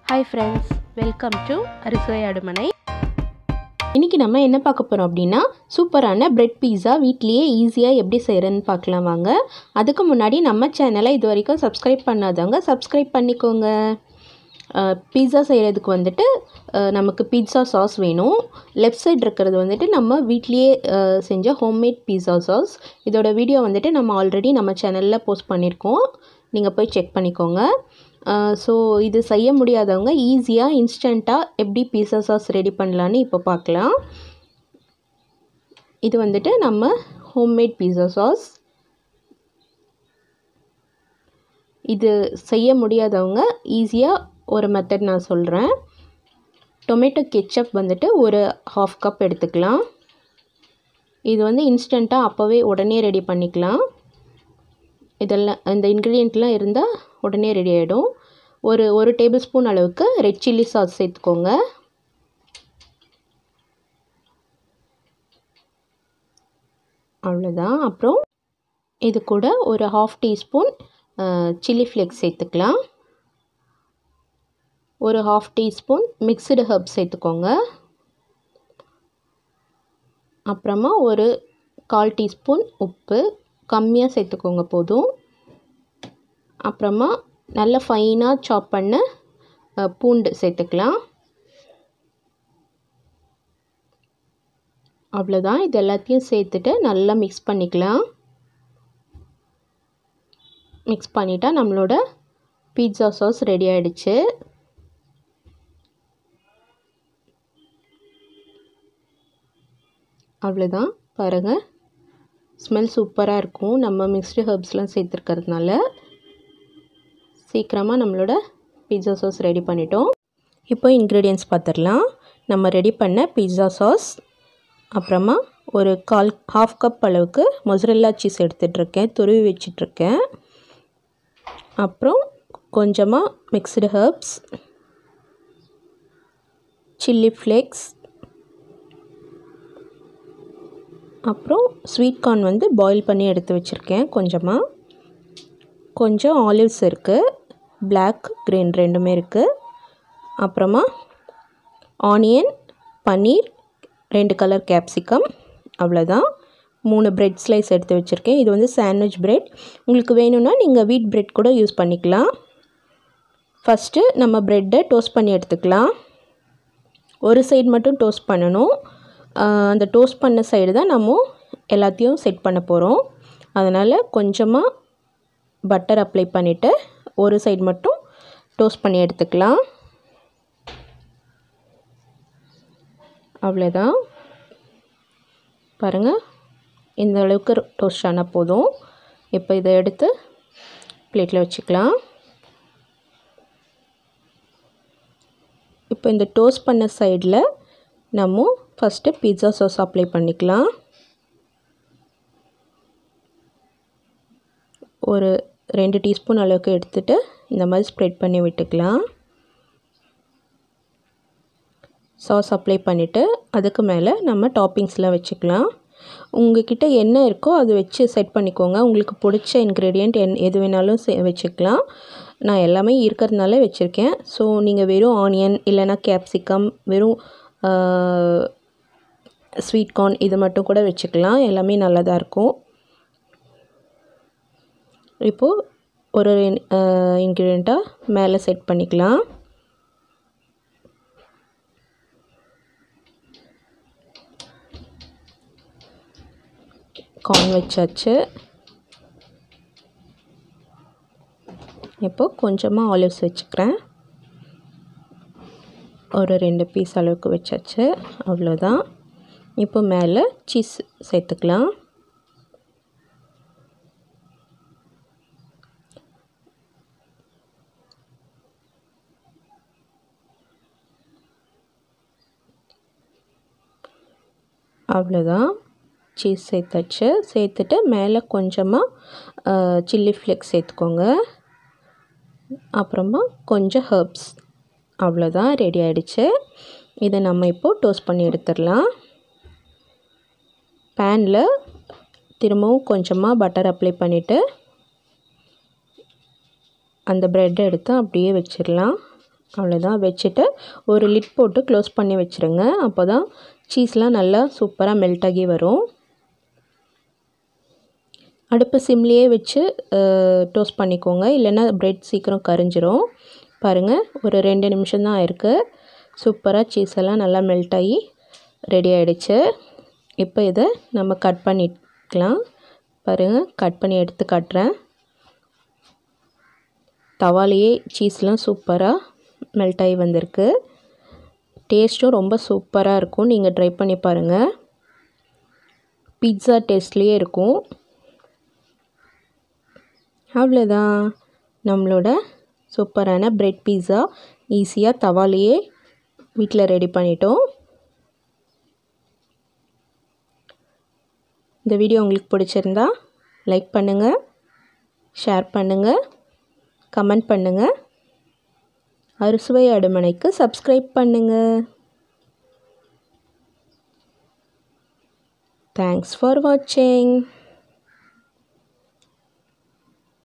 hi friends welcome to Arusuvai Adumanai இன்றைக்கி நம்ம என்ன பார்க்க போகிறோம் அப்படின்னா சூப்பரான பிரெட் பீஸா வீட்லேயே ஈஸியாக எப்படி செய்கிறேன்னு பார்க்கலாம் வாங்க அதுக்கு முன்னாடி நம்ம சேனலை இது வரைக்கும் சப்ஸ்கிரைப் பண்ணாதவங்க சப்ஸ்கிரைப் பண்ணிக்கோங்க பீஸா செய்கிறதுக்கு வந்துட்டு அஹ், நமக்கு பீட்சா சாஸ் வேணும் லெஃப்ட் சைடு இருக்கிறது வந்துட்டு நம்ம வீட்லேயே அஹ், செஞ்ச ஹோம்மேட் பீஸா சாஸ் இதோட வீடியோ வந்துட்டு நம்ம ஆல்ரெடி நம்ம சேனலில் போஸ்ட் பண்ணியிருக்கோம் நீங்கள் போய் செக் பண்ணிக்கோங்க ஸோ இது செய்ய முடியாதவங்க ஈஸியாக இன்ஸ்டண்ட்டாக எப்படி பீஸா சாஸ் ரெடி பண்ணலான்னு இப்போ பார்க்கலாம் இது வந்துட்டு நம்ம ஹோம்மேட் பீஸா சாஸ் இது செய்ய முடியாதவங்க ஈஸியாக ஒரு மெத்தட் நான் சொல்கிறேன் டொமேட்டோ கெச்சப் வந்துட்டு ஒரு ஹாஃப் கப் எடுத்துக்கலாம் இது வந்து இன்ஸ்டண்ட்டாக அப்போவே உடனே ரெடி பண்ணிக்கலாம் இதெல்லாம் இந்த இன்க்ரீடியண்ட்லாம் இருந்தால் உடனே ரெடி ஆகிடும் ஒரு ஒரு டேபிள் ஸ்பூன் அளவுக்கு ரெட் சில்லி சாஸ் சேர்த்துக்கோங்க அவ்வளோதான் அப்புறம் இது கூட ஒரு ஹாஃப் டீஸ்பூன் சில்லி ஃப்ளேக்ஸ் சேர்த்துக்கலாம் ஒரு ஹாஃப் டீஸ்பூன் மிக்சடு ஹர்ப் சேர்த்துக்கோங்க அப்புறமா ஒரு கால் டீஸ்பூன் உப்பு கம்மியாக சேர்த்துக்கோங்க போதும் அப்புறமா நல்ல ஃபைனாக சாப் பண்ண அஹ், பூண்டு சேர்த்துக்கலாம் அவ்வளோதான் இது எல்லாத்தையும் சேர்த்துட்டு நல்லா மிக்ஸ் பண்ணிக்கலாம் மிக்ஸ் பண்ணிட்டா நம்மளோட பீட்சா சாஸ் ரெடி ஆயிடுச்சு அவ்வளோதான் பாருங்கள் ஸ்மெல் சூப்பராக இருக்கும் நம்ம மிக்ஸ்டு ஹர்ப்ஸ்லாம் சேர்த்துருக்கறதுனால சீக்கிரமாக நம்மளோட பீட்சா சாஸ் ரெடி பண்ணிட்டோம் இப்போ இன்க்ரீடியன்ஸ் பார்த்துடலாம் நம்ம ரெடி பண்ண பீட்சா சாஸ் அப்புறமா ஒரு கால் ஹாஃப் கப் அளவுக்கு மொசரெல்லா சீஸ் எடுத்துகிட்ருக்கேன் துருவி வச்சிட்ருக்கேன் அப்புறம் கொஞ்சமாக மிக்ஸ்டு ஹர்ப்ஸ் சில்லி ஃப்ளேக்ஸ் அப்புறம் ஸ்வீட் கார்ன் வந்து பாயில் பண்ணி எடுத்து வச்சுருக்கேன் கொஞ்சமாக கொஞ்சம் ஆலிவ்ஸ் இருக்குது பிளாக் க்ரீன் ரெண்டுமே இருக்குது அப்புறமா ஆனியன் பன்னீர் ரெண்டு கலர் கேப்சிகம் அவ்வளோதான் மூணு பிரெட் ஸ்லைஸ் எடுத்து வச்சுருக்கேன் இது வந்து சாண்ட்விச் பிரெட் உங்களுக்கு வேணும்னா நீங்கள் வீட் பிரெட் கூட யூஸ் பண்ணிக்கலாம் ஃபஸ்ட்டு நம்ம ப்ரெட்டை டோஸ்ட் பண்ணி எடுத்துக்கலாம் ஒரு சைடு மட்டும் டோஸ்ட் பண்ணணும் ஆஹ் அந்த டோஸ்ட் பண்ண சைடு தான் நம்ம எல்லாத்தையும் செட் பண்ண போகிறோம் அதனால் கொஞ்சமாக பட்டர் அப்ளை பண்ணிவிட்டு ஒரு சைடு மட்டும் டோஸ்ட் பண்ணி எடுத்துக்கலாம் அவ்வளோதான் பாருங்கள் இந்த அளவுக்கு டோஸ்ட் ஆனால் போதும் இப்போ இதை எடுத்து பிளேட்டில் வச்சுக்கலாம் இப்போ இந்த டோஸ்ட் பண்ண சைடில் நம்ம ஃபஸ்ட்டு பீட்சா சாஸ் அப்ளை பண்ணிக்கலாம் ஒரு ரெண்டு டீஸ்பூன் அளவுக்கு எடுத்துகிட்டு இந்த மாதிரி ஸ்ப்ரெட் பண்ணி விட்டுக்கலாம் சாஸ் அப்ளை பண்ணிவிட்டு அதுக்கு மேலே நம்ம டாப்பிங்ஸ்லாம் வச்சுக்கலாம் உங்ககிட்ட என்ன இருக்கோ அது வச்சு செட் பண்ணிக்கோங்க உங்களுக்கு பிடிச்ச இன்க்ரீடியண்ட் என் எது வேணாலும் செ வச்சுக்கலாம் நான் எல்லாமே இருக்கிறதுனால வச்சுருக்கேன் ஸோ நீங்கள் வெறும் ஆனியன் இல்லைன்னா கேப்சிகம் வெறும் ஸ்வீட் கார்ன் இது மட்டும் கூட வச்சுக்கலாம் எல்லாமே நல்லதாக இருக்கும் இப்போது ஒரு இன்க்ரீடியண்ட்டாக மேலே செட் பண்ணிக்கலாம் கார்ன் வச்சாச்சு இப்போ கொஞ்சமாக ஆலிவ்ஸ் வச்சுக்கிறேன் ஒரு ரெண்டு பீஸ் அளவுக்கு வச்சாச்சு அவ்வளோதான் இப்போ மேலே சீஸ் சேர்த்துக்கலாம் அவ்வளோதான் சீஸ் சேர்த்தாச்சு சேர்த்துட்டு மேலே கொஞ்சமாக சில்லி ஃப்ளேக்ஸ் சேர்த்துக்கோங்க அப்புறமா கொஞ்சம் ஹர்ப்ஸ் அவ்வளோதான் ரெடி ஆகிடுச்சு இதை நம்ம இப்போது டோஸ்ட் பண்ணி எடுத்துடலாம் பேனில் திரும்பவும் கொஞ்சமாக பட்டர் அப்ளை பண்ணிவிட்டு அந்த ப்ரெட்டை எடுத்து அப்படியே வச்சிடலாம் அவ்வளோதான் வச்சுட்டு ஒரு லிட் போட்டு க்ளோஸ் பண்ணி வச்சுருங்க அப்போ தான் சீஸ்லாம் நல்லா சூப்பராக மெல்ட் ஆகி வரும் அடுப்பு சிம்லேயே வச்சு டோஸ்ட் பண்ணிக்கோங்க இல்லைன்னா ப்ரெட் சீக்கிரம் கரிஞ்சிரும் பாருங்கள் ஒரு ரெண்டு நிமிஷம் தான் ஆயிருக்கு சூப்பராக சீஸ் எல்லாம் நல்லா மெல்ட் ஆகி ரெடி ஆகிடுச்சு இப்போ இதை நம்ம கட் பண்ணிக்கலாம் பாருங்கள் கட் பண்ணி எடுத்து காட்டுறேன் தவாலேயே சீஸ்லாம் சூப்பராக மெல்ட் ஆகி வந்திருக்கு டேஸ்ட்டும் ரொம்ப சூப்பராக இருக்கும் நீங்கள் ட்ரை பண்ணி பாருங்கள் பீட்சா டேஸ்ட்லேயே இருக்கும் அவ்வளோதான் நம்மளோட சூப்பரான ப்ரெட் பீஸா ஈஸியாக தவாலேயே வீட்டில் ரெடி பண்ணிட்டோம் இந்த வீடியோ உங்களுக்கு பிடிச்சிருந்தா லைக் பண்ணுங்கள் ஷேர் பண்ணுங்கள் கமெண்ட் பண்ணுங்கள் அறுசுவை அடுமனைக்கு சப்ஸ்கிரைப் பண்ணுங்கள் தேங்க்ஸ் ஃபார் வாட்சிங்